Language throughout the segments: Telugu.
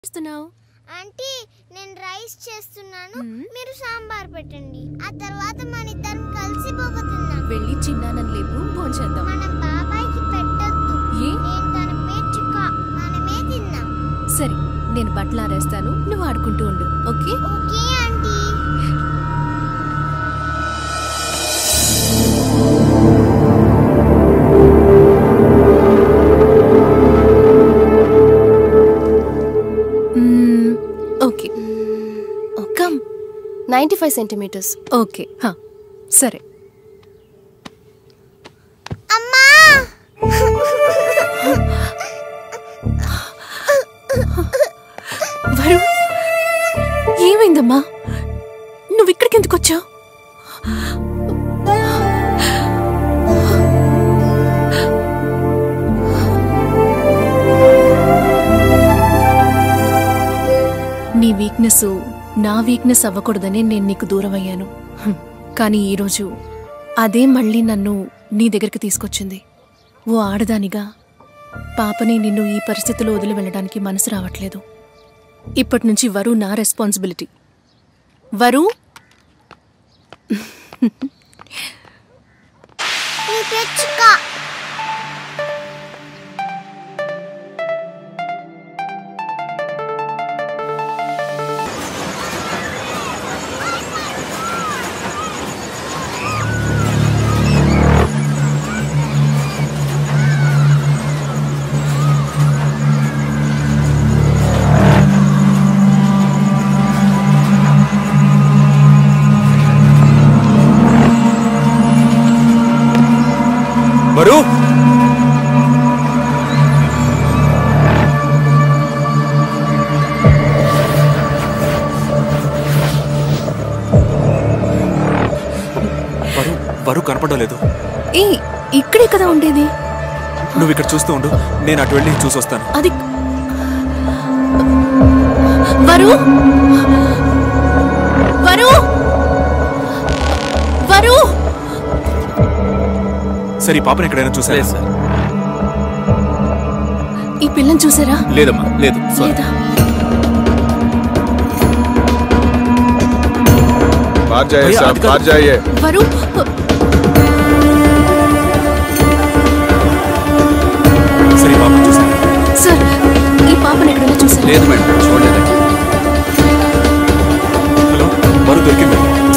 చేస్తున్నావు ఆంటీ నేను రైస్ చేస్తున్నాను మ్మ్. మీరు సాంబార్ పెట్టండి ఆ తర్వాత మన ఇద్దరం కలిసి పోగొతున్నాం వెళ్ళి చిన్నానని లేపు భోంచేద్దాం మనం బాబాయ్కి పెట్టద్దు ఏ నేను తన పేర్చుక మనమే తిన్నాం సరే నేను బట్టలు ఆరేస్తాను నువ్వు ఆడుకుంటూ ఉండు ఓకే ఓకే ఆంటీ మ్మ్, okay come ninety five centimetres okay హా, సరే అమ్మా వరు ఏమైందమ్మా నువ్వు ఇక్కడికి ఎందుకు వచ్చావు నీ వీక్నెస్ నా వీక్నెస్ అవ్వకూడదని నేను నీకు దూరం అయ్యాను హ్మ్. కానీ ఈరోజు అదే మళ్ళీ నన్ను నీ దగ్గరికి తీసుకొచ్చింది ఓ ఆడదానిగా పాపని నిన్ను ఈ పరిస్థితిలో వదిలి వెళ్ళడానికి మనసు రావట్లేదు ఇప్పటి నుంచి వరు నా రెస్పాన్సిబిలిటీ వరు నీ పేర్చుక వరు వరు వరు కనపడడం లేదు ఏ ఇక్కడే కదా ఉండేది నువ్వు ఇక్కడ చూస్తూ ఉండు నేను అటు వెళ్ళి చూసి వస్తాను అది వరు వరు వరు సరే ఈ పాపను ఎక్కడైనా చూసారా సార్ ఈ పిల్లని చూసారా లేదమ్మా లేదు సారీ లేదా बाहर जाइए भैया, साहब आपका- बाहर जाइए వరు సరే ఈ పాపను చూసాను సార్ ఈ పాపను ఎక్కడైనా చూసారా లేదు మేడం చూడలేదండి హలో వరు దొరికింది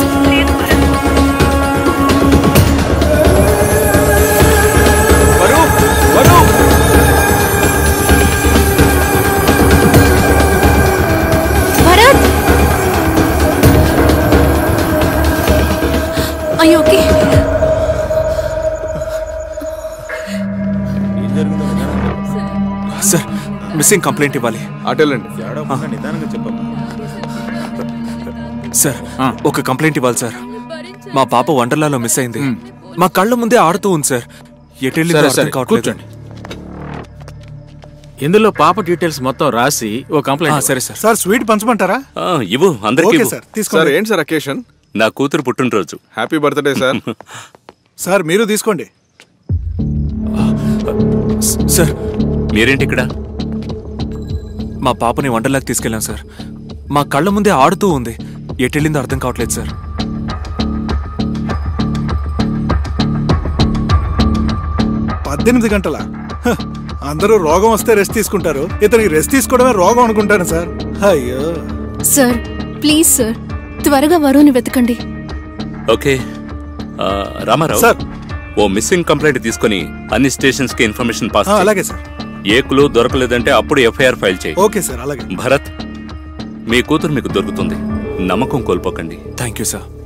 వరు వరు భరత్ అయ్యో ఓకే సార్ మిస్సింగ్ కంప్లైంట్ ఇవ్వాలి అటెళ్ళండి సార్ ఆ. ఒక కంప్లైంట్ ఇవ్వాలి సార్ మా పాప వండర్లాలో మిస్ అయింది మా కళ్ళ ముందే ఆడుతూ ఉంది సార్ ఎటు వెళ్ళిందో సరే అర్థం సరే కావట్లేదు కూర్చోండి ఇందులో పాప డీటెయిల్స్ మొత్తం రాసి ఓ ఆ, కంప్లైంట్ సరే సార్ సార్ స్వీట్ పంచమంటారా ఆ, ఇవ్వు అందరికీ ఓకే ఇవ్వు. సార్ సార్ తీసుకోండి ఏంటి సార్ అకేషన్ నా కూతురు పుట్టినరోజు హ్యాపీ బర్త్డే సార్ సార్ మీరు తీసుకోండి సార్ మీరేంటి ఇక్కడ మా పాపని వండర్లాకి తీసుకెళ్ళాం సార్ మా కళ్ళ ముందే ఆడుతూ ఉంది ఎటు వెళ్ళిందో అర్థం కావట్లేదు సార్ పద్దెనిమిది గంటల హ, అందరూ రోగం వస్తే రెస్ట్ తీసుకుంటారు ఇతనికి రెస్ట్ తీసుకోవడమే రోగం అనుకుంటాను సార్ అయ్యో సార్ ప్లీజ్ సార్ త్వరగా వరుని వెతకండి ఓకే ఆ, రామారావు సార్. ఓ మిస్సింగ్ కంప్లైంట్ తీసుకొని అన్ని స్టేషన్స్ కి ఇన్ఫర్మేషన్ పాస్ ఆ, చేయి. అలాగే సార్ ఏ క్లూ దొరకలేదంటే అప్పుడు ఎఫ్ఐఆర్ ఫైల్ చేయి ఓకే సార్ అలాగే భరత్ మీ కూతురు మీకు దొరుకుతుంది నమ్మకం కోల్పోకండి థ్యాంక్ యూ సార్